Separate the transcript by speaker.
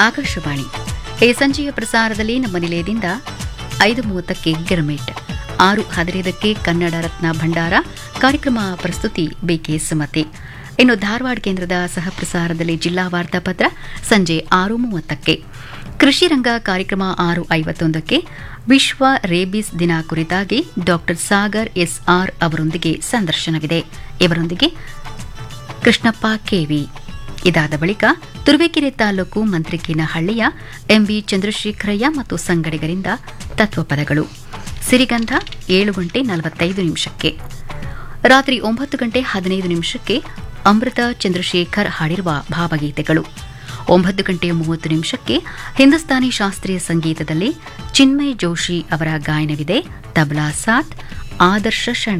Speaker 1: ಆಕಾಶವಾಣಿ ಈ ಸಂಜೆಯ ಪ್ರಸಾರದಲ್ಲಿ ನಮ್ಮ ನಿಲಯದಿಂದ ಐದು ಮೂವತ್ತಕ್ಕೆ ಗಿರ್ಮಿಟ್ ಆರು ಹದಿನೈದಕ್ಕೆ ಕನ್ನಡ ರತ್ನ ಭಂಡಾರ ಕಾರ್ಯಕ್ರಮ ಪ್ರಸ್ತುತಿ ಬಿಕೆ ಸುಮತಿ ಇನ್ನು ಧಾರವಾಡ ಕೇಂದ್ರದ ಸಹ ಪ್ರಸಾರದಲ್ಲಿ ಜಿಲ್ಲಾ ವಾರ್ತಾಪತ್ರ ಸಂಜೆ ಆರು ಮೂವತ್ತಕ್ಕೆ ಕೃಷಿ ರಂಗ ಕಾರ್ಯಕ್ರಮ ಆರು ಐವತ್ತೊಂದಕ್ಕೆ ವಿಶ್ವ ರೇಬಿಸ್ ದಿನ ಕುರಿತಾಗಿ ಡಾಕ್ಟರ್ ಸಾಗರ್ ಎಸ್ಆರ್ ಅವರೊಂದಿಗೆ ಸಂದರ್ಶನವಿದೆ ಇವರೊಂದಿಗೆ ಕೃಷ್ಣಪ್ಪ ಕೆವಿ ಇದಾದ ಬಳಿಕ ತುರುವೇಕೆರೆ ತಾಲೂಕು ಮಂತ್ರಿಕೇನಹಳ್ಳಿಯ ಎಂಬಿ ಚಂದ್ರಶೇಖರಯ್ಯ ಮತ್ತು ಸಂಗಡಿಗರಿಂದ ತತ್ವಪದಗಳು ಸಿರಿಗಂಧ ಏಳು ಗಂಟೆ ನಲವತ್ತೈದು ನಿಮಿಷಕ್ಕೆ ರಾತ್ರಿ ಒಂಬತ್ತು ಗಂಟೆ ಹದಿನೈದು ನಿಮಿಷಕ್ಕೆ ಅಮೃತ ಚಂದ್ರಶೇಖರ್ ಹಾಡಿರುವ ಭಾವಗೀತೆಗಳು ಒಂಬತ್ತು ಗಂಟೆ ಮೂವತ್ತು ನಿಮಿಷಕ್ಕೆ ಹಿಂದೂಸ್ತಾನಿ ಶಾಸ್ತ್ರೀಯ ಸಂಗೀತದಲ್ಲಿ ಚಿನ್ಮಯ್ ಜೋಶಿ ಅವರ ಗಾಯನವಿದೆ ತಬಲಾ ಸಾತ್ ಆದರ್ಶ ಶರಣ